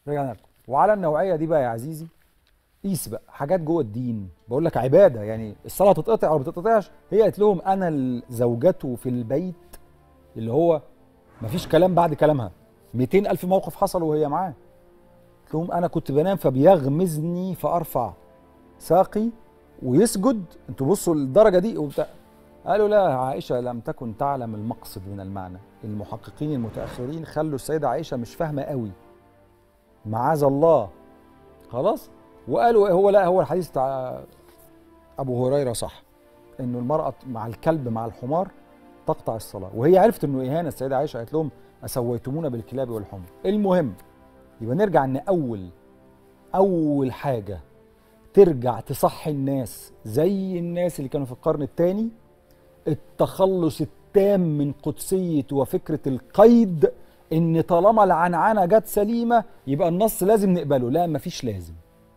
رجعنا لكم وعلى النوعيه دي بقى يا عزيزي قيس بقى حاجات جوه الدين بقول لك عباده يعني الصلاه تتقطع او ما تتقطعش هي قالت لهم انا زوجته في البيت اللي هو مفيش كلام بعد كلامها 200 الف موقف حصلوا وهي معاه قلت لهم انا كنت بنام فبيغمزني فارفع ساقي ويسجد انتوا بصوا الدرجه دي وبتاع قالوا لا عائشه لم تكن تعلم المقصد من المعنى المحققين المتاخرين خلوا السيده عائشه مش فاهمه قوي معاذ الله خلاص وقالوا هو لا هو الحديث بتاع ابو هريره صح انه المراه مع الكلب مع الحمار تقطع الصلاه وهي عرفت انه اهانه السيده عائشه قالت لهم اسويتمونا بالكلاب والحمر المهم يبقى نرجع ان اول اول حاجه ترجع تصحي الناس زي الناس اللي كانوا في القرن الثاني التخلص التام من قدسيه وفكره القيد ان طالما العنعنه جت سليمه يبقى النص لازم نقبله لا مفيش لازم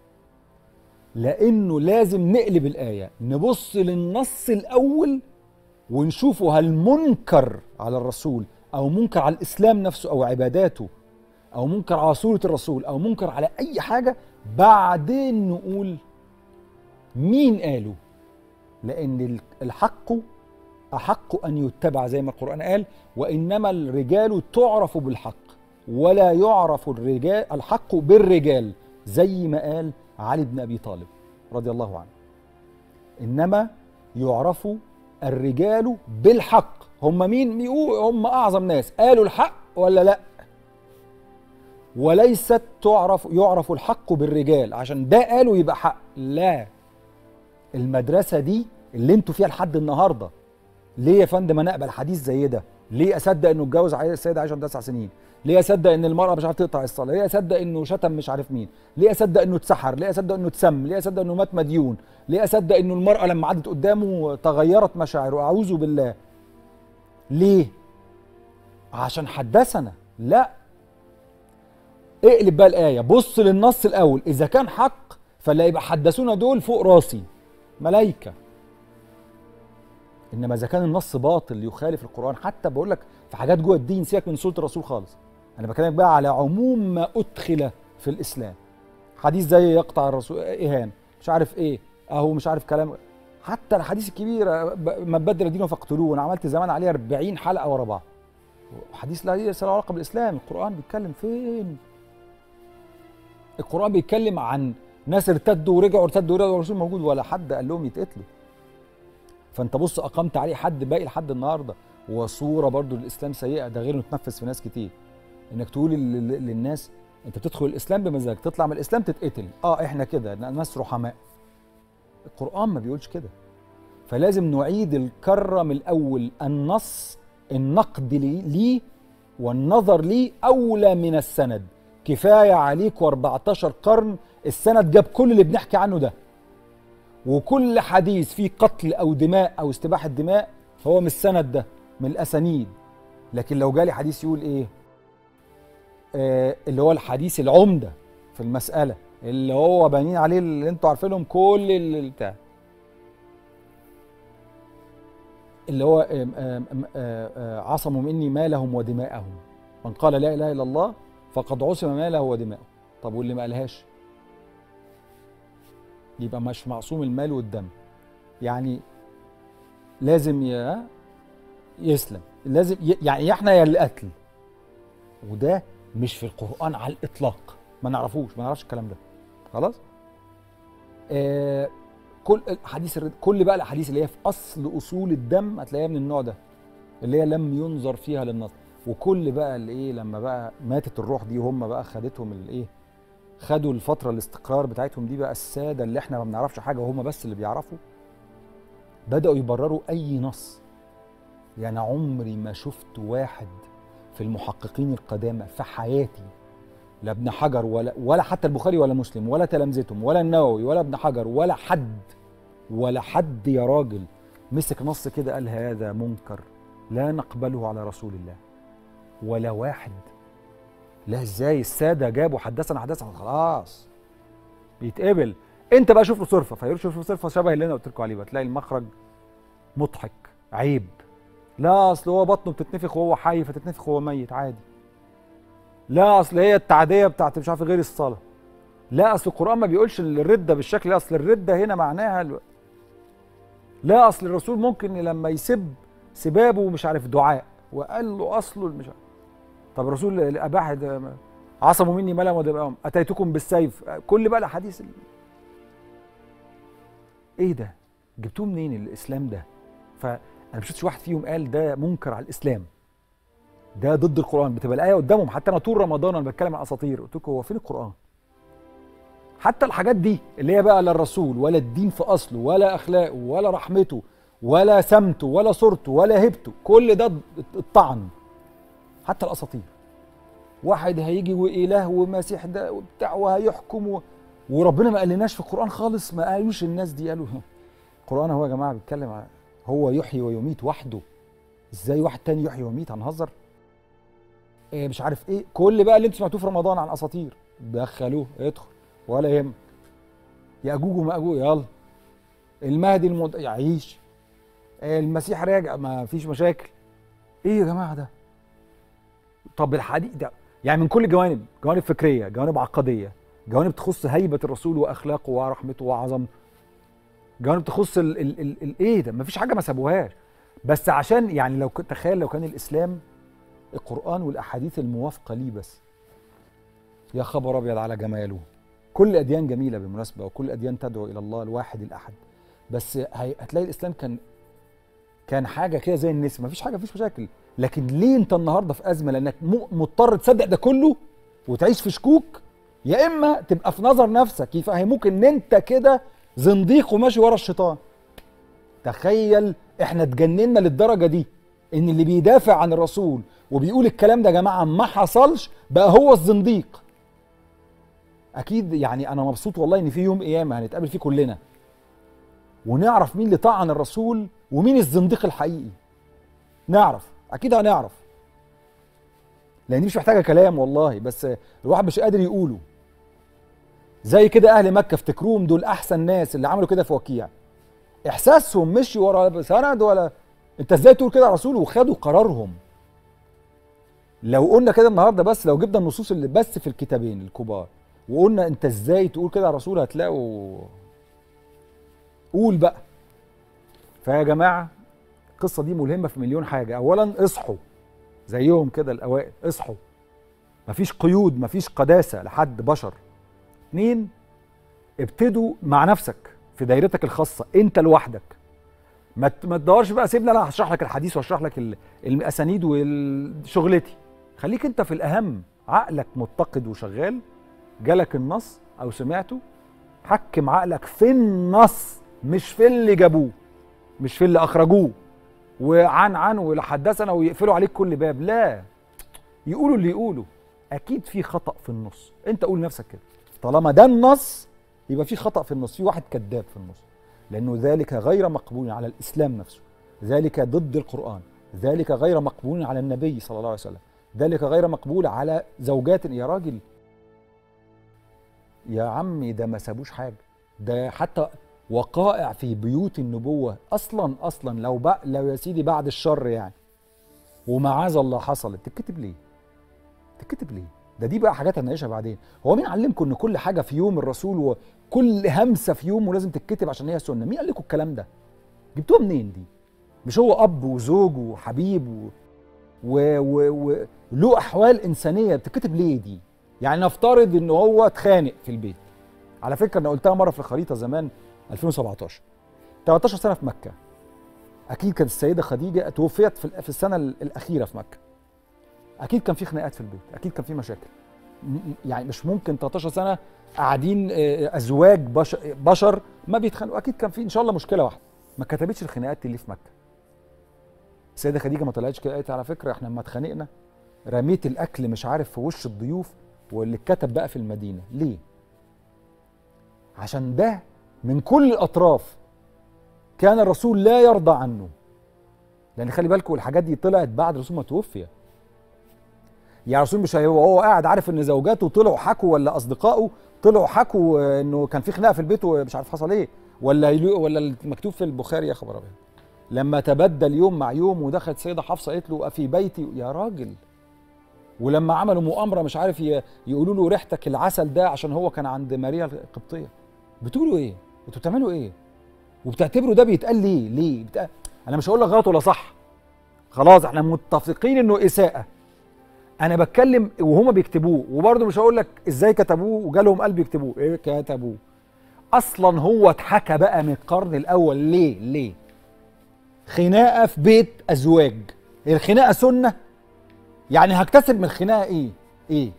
لانه لازم نقلب الايه نبص للنص الاول ونشوفه هل منكر على الرسول او منكر على الاسلام نفسه او عباداته او منكر على صوره الرسول او منكر على اي حاجه بعدين نقول مين قاله لان الحق احق ان يتبع زي ما القران قال وانما الرجال تعرف بالحق ولا يعرف الرجال الحق بالرجال زي ما قال علي بن ابي طالب رضي الله عنه انما يعرف الرجال بالحق هم مين هم اعظم ناس قالوا الحق ولا لا وليست تعرف يعرف الحق بالرجال عشان ده قالوا يبقى حق لا المدرسه دي اللي انتوا فيها لحد النهارده ليه يا فندم انا اقبل حديث زي ده ليه اصدق انه اتجوز السيده عائشه عندها تسع سنين ليه اصدق ان المراه مش عارفه تقطع الصلاه ليه اصدق انه شتم مش عارف مين ليه اصدق انه اتسحر ليه اصدق انه اتسم ليه اصدق انه مات مديون ليه اصدق انه المراه لما عدت قدامه تغيرت مشاعره اعوذ بالله ليه عشان حدثنا لا اقلب بقى الايه بص للنص الاول اذا كان حق فلا يبقى حدثونا دول فوق راسي ملائكه انما اذا كان النص باطل يخالف القران حتى بقول لك في حاجات جوه الدين سيبك من سوره الرسول خالص انا بكلمك بقى على عموم ما ادخل في الاسلام حديث زي يقطع الرسول اهان مش عارف ايه اهو مش عارف كلام حتى الحديث الكبير من بدل دينه فاقتلوه انا عملت زمان عليه 40 حلقه ورا بعض حديث لا له علاقه بالاسلام القران بيتكلم فين القران بيتكلم عن ناس ارتدوا ورجعوا ارتدوا ورجعوا الرسول موجود ولا حد قال لهم يتقتلوا فانت بص اقمت عليه حد باقي لحد النهارده وصوره برضو للاسلام سيئه ده غير انه اتنفذ في ناس كتير انك تقول للناس انت بتدخل الاسلام بمزاج تطلع من الاسلام تتقتل اه احنا كده ناس رحماء القران ما بيقولش كده فلازم نعيد الكره من الاول النص النقد ليه والنظر ليه اولى من السند كفايه عليك و14 قرن السند جاب كل اللي بنحكي عنه ده وكل حديث فيه قتل او دماء او استباحه دماء هو من السند ده من الاسانيد لكن لو جالي حديث يقول ايه آه اللي هو الحديث العمده في المساله اللي هو بانين عليه اللي انتوا عارفينهم كل اللي بتاع اللي هو آه آه آه عصموا مني مالهم ودماءهم من قال لا اله الا الله فقد عصم ماله ودماءه طب واللي ما قالهاش يبقى مش معصوم المال والدم يعني لازم يا يسلم لازم يعني يا احنا يا القتل وده مش في القرآن على الإطلاق ما نعرفوش ما نعرفش الكلام ده خلاص آه كل حديث كل بقى الاحاديث اللي هي في اصل اصول الدم هتلاقيها من النوع ده اللي هي لم ينظر فيها للنص وكل بقى اللي ايه لما بقى ماتت الروح دي وهم بقى خدتهم الايه خدوا الفتره الاستقرار بتاعتهم دي بقى الساده اللي احنا ما بنعرفش حاجه وهم بس اللي بيعرفوا بداوا يبرروا اي نص يعني عمري ما شفت واحد في المحققين القدامى في حياتي لا ابن حجر ولا ولا حتى البخاري ولا مسلم ولا تلامذتهم ولا النووي ولا ابن حجر ولا حد ولا حد يا راجل مسك نص كده قال هذا منكر لا نقبله على رسول الله ولا واحد لا ازاي الساده جابوا حدثنا حدثنا خلاص بيتقبل انت بقى شوف له صرفه فيقول شوف له صرفه شبه اللي انا قلت لكم عليه بقى تلاقي المخرج مضحك عيب لا اصل هو بطنه بتتنفخ وهو حي فتتنفخ وهو ميت عادي لا اصل هي التعديه بتاعت مش عارف غير الصلاه لا اصل القران ما بيقولش الرده بالشكل ده اصل الرده هنا معناها الو... لا اصل الرسول ممكن لما يسب سبابه مش عارف دعاء وقال له اصله مش عارف طب الرسول اباح ده عصموا مني ملا ودماءهم اتيتكم بالسيف كل بقى الاحاديث ال- ايه ده جبتوه منين الاسلام ده فانا ما شفتش واحد فيهم قال ده منكر على الاسلام ده ضد القران بتبقى الايه قدامهم حتى انا طول رمضان انا بتكلم عن اساطير قلت لكم هو فين القران حتى الحاجات دي اللي هي بقى لا الرسول ولا الدين في اصله ولا اخلاقه ولا رحمته ولا سمته ولا صورته ولا هيبته كل ده الطعن حتى الاساطير واحد هيجي واله ومسيح ده وبتاع وهيحكم و... وربنا ما قالناش في القران خالص ما قالوش الناس دي قالوا القران هو يا جماعه بيتكلم عن هو يحيي ويميت وحده ازاي واحد تاني يحيي ويميت هنهزر إيه مش عارف ايه كل بقى اللي انتوا سمعتوه في رمضان عن اساطير دخلوه ادخل ولا يهم ياجوج وماجوج يلا المهدي المد... يعيش إيه المسيح راجع ما فيش مشاكل ايه يا جماعه ده طب الحديث ده يعني من كل الجوانب جوانب فكريه جوانب عقديه جوانب تخص هيبه الرسول واخلاقه ورحمته وعظمته جوانب تخص ال ال ال ال ايه ده مفيش حاجه ما سابوهاش بس عشان يعني لو كنت تخيل لو كان الاسلام القران والاحاديث الموافقه ليه بس يا خبر ابيض على جماله كل الاديان جميله بالمناسبه وكل الاديان تدعو الى الله الواحد الاحد بس هي- هتلاقي الاسلام كان كان حاجه كده زي النسر مفيش حاجه مفيش مشاكل لكن ليه انت النهارده في ازمه لانك م- مضطر تصدق ده كله وتعيش في شكوك يا اما تبقى في نظر نفسك يفهموك ان انت كده زنديق وماشي ورا الشيطان تخيل احنا اتجننا للدرجه دي ان اللي بيدافع عن الرسول وبيقول الكلام ده يا جماعه ما حصلش بقى هو الزنديق اكيد يعني انا مبسوط والله ان في يوم قيامه هنتقابل فيه كلنا ونعرف مين اللي طعن الرسول ومين الزنديق الحقيقي نعرف اكيد هنعرف لان دي مش محتاجه كلام والله بس الواحد مش قادر يقوله زي كده اهل مكه افتكروهم دول احسن ناس اللي عملوا كده في وكيع احساسهم مشي ورا سند ولا انت ازاي تقول كده على رسول وخدوا قرارهم لو قلنا كده النهارده بس لو جبنا النصوص اللي بس في الكتابين الكبار وقلنا انت ازاي تقول كده على رسول هتلاقوا قول بقى فيا جماعه القصه دي ملهمه في مليون حاجه اولا اصحوا زيهم كده الاوائل اصحوا مفيش قيود مفيش قداسه لحد بشر اتنين ابتدوا مع نفسك في دايرتك الخاصه انت لوحدك ما ت- ما تدورش بقى سيبني انا هشرح لك الحديث واشرح لك ال- الاسانيد وشغلتي خليك انت في الاهم عقلك متقد وشغال جالك النص او سمعته حكم عقلك في النص مش في اللي جابوه مش في اللي اخرجوه وعن عن وحدثنا ويقفلوا عليك كل باب لا يقولوا اللي يقولوا اكيد في خطا في النص انت قول نفسك كده طالما ده النص يبقى في خطا في النص في واحد كذاب في النص لانه ذلك غير مقبول على الاسلام نفسه ذلك ضد القران ذلك غير مقبول على النبي صلى الله عليه وسلم ذلك غير مقبول على زوجات يا راجل يا عمي ده ما سابوش حاجه ده حتى وقائع في بيوت النبوه اصلا اصلا لو بقى لو يا سيدي بعد الشر يعني ومعاذ الله حصلت تتكتب ليه؟ تتكتب ليه؟ ده دي بقى حاجات هنعيشها بعدين هو مين علمكم ان كل حاجه في يوم الرسول وكل همسه في يوم ولازم تتكتب عشان هي سنه مين قال لكم الكلام ده جبتوها منين دي مش هو اب وزوج وحبيب و... و... و... و... له احوال انسانيه بتتكتب ليه دي يعني نفترض ان هو اتخانق في البيت على فكره انا قلتها مره في الخريطه زمان 2017 13 سنه في مكه اكيد كانت السيده خديجه توفيت في في السنه الاخيره في مكه اكيد كان في خناقات في البيت اكيد كان في مشاكل م- يعني مش ممكن 13 سنه قاعدين آه، ازواج بشر, بشر ما بيتخانقوا اكيد كان في ان شاء الله مشكله واحده ما كتبتش الخناقات اللي في مكه السيده خديجه ما طلعتش كده قالت على فكره احنا لما اتخانقنا رميت الاكل مش عارف في وش الضيوف واللي اتكتب بقى في المدينه ليه عشان ده من كل الاطراف كان الرسول لا يرضى عنه لان خلي بالكم الحاجات دي طلعت بعد الرسول ما توفي يعني الرسول مش هو هو قاعد عارف ان زوجاته طلعوا حكوا ولا اصدقائه طلعوا حكوا انه كان في خناقه في البيت ومش عارف حصل ايه ولا يلو- ولا المكتوب في البخاري يا خبر ابيض لما تبدل يوم مع يوم ودخلت سيده حفصه قالت له افي بيتي يا راجل ولما عملوا مؤامره مش عارف ي- يقولوا له ريحتك العسل ده عشان هو كان عند ماريا القبطيه بتقولوا ايه انتوا بتعملوا ايه وبتعتبروا ده بيتقال ليه ليه بتقال... انا مش هقول لك غلط ولا صح خلاص احنا متفقين انه اساءه انا بتكلم وهما بيكتبوه وبرضه مش هقول لك ازاي كتبوه وجالهم قلب يكتبوه ايه كتبوه اصلا هو اتحكى بقى من القرن الاول ليه ليه خناقه في بيت ازواج هي الخناقه سنه يعني هكتسب من الخناقه ايه ايه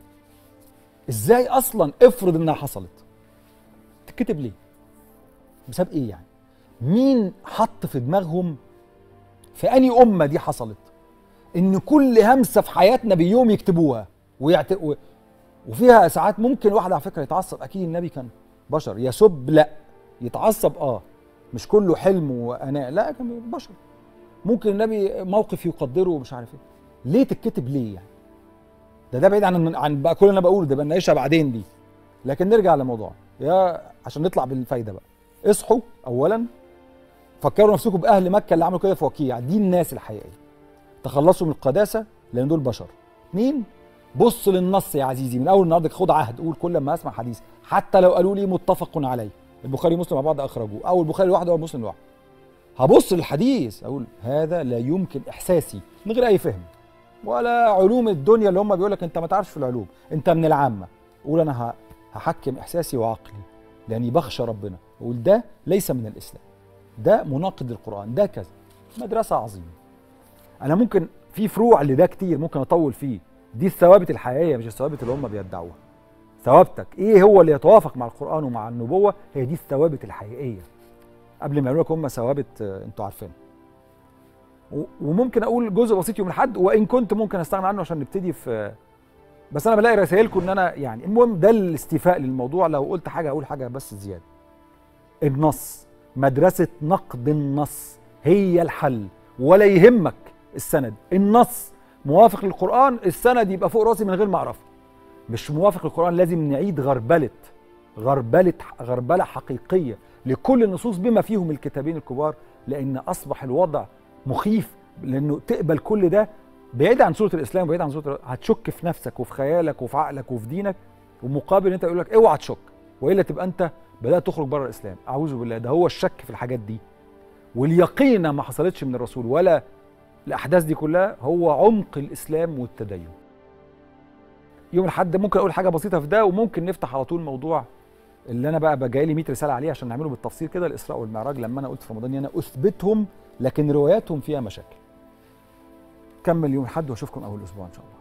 ازاي اصلا افرض انها حصلت تتكتب ليه بسبب ايه يعني مين حط في دماغهم في اني امه دي حصلت ان كل همسه في حياه نبيهم يكتبوها ويعت... و... وفيها ساعات ممكن واحد على فكره يتعصب اكيد النبي كان بشر يسب لا يتعصب اه مش كله حلم واناء لا كان بشر ممكن النبي موقف يقدره ومش عارف ايه ليه تتكتب ليه يعني ده ده بعيد عن عن بقى كل اللي انا بقوله ده بناقشها بعدين دي لكن نرجع لموضوع يا عشان نطلع بالفايده بقى اصحوا اولا فكروا نفسكم باهل مكه اللي عملوا كده في وكيع دي الناس الحقيقيه تخلصوا من القداسه لان دول بشر اثنين بص للنص يا عزيزي من اول النهارده خد عهد قول كل ما اسمع حديث حتى لو قالوا لي متفق عليه البخاري ومسلم مع بعض اخرجوه او البخاري لوحده او مسلم لوحده هبص للحديث اقول هذا لا يمكن احساسي من غير اي فهم ولا علوم الدنيا اللي هم بيقول لك انت ما تعرفش في العلوم انت من العامه قول انا ه- هحكم احساسي وعقلي لاني بخشى ربنا اقول ده ليس من الاسلام ده مناقض للقران ده كذا مدرسه عظيمه انا ممكن في فروع لده كتير ممكن اطول فيه دي الثوابت الحقيقيه مش الثوابت اللي هم بيدعوها ثوابتك ايه هو اللي يتوافق مع القران ومع النبوه هي دي الثوابت الحقيقيه قبل ما يعملوا لك هم ثوابت آه، انتوا عارفينها و- وممكن اقول جزء بسيط يوم الاحد وان كنت ممكن استغنى عنه عشان نبتدي في بس انا بلاقي رسائلكم ان انا يعني المهم ده الاستيفاء للموضوع لو قلت حاجه اقول حاجه بس زياده النص مدرسه نقد النص هي الحل ولا يهمك السند النص موافق للقران السند يبقى فوق راسي من غير ما اعرفه مش موافق للقران لازم نعيد غربله غربله غربله حقيقيه لكل النصوص بما فيهم الكتابين الكبار لان اصبح الوضع مخيف لانه تقبل كل ده بعيد عن سوره الاسلام وبعيد عن سوره هتشك في نفسك وفي خيالك وفي عقلك وفي دينك ومقابل انت يقول لك اوعى تشك والا تبقى انت بدات تخرج بره الاسلام اعوذ بالله ده هو الشك في الحاجات دي واليقين ما حصلتش من الرسول ولا الاحداث دي كلها هو عمق الاسلام والتدين يوم الاحد ممكن اقول حاجه بسيطه في ده وممكن نفتح على طول موضوع اللي انا بقى بقى لي 100 رساله عليه عشان نعمله بالتفصيل كده الاسراء والمعراج لما انا قلت في رمضان ان انا اثبتهم لكن رواياتهم فيها مشاكل كمل يوم الاحد واشوفكم اول اسبوع ان شاء الله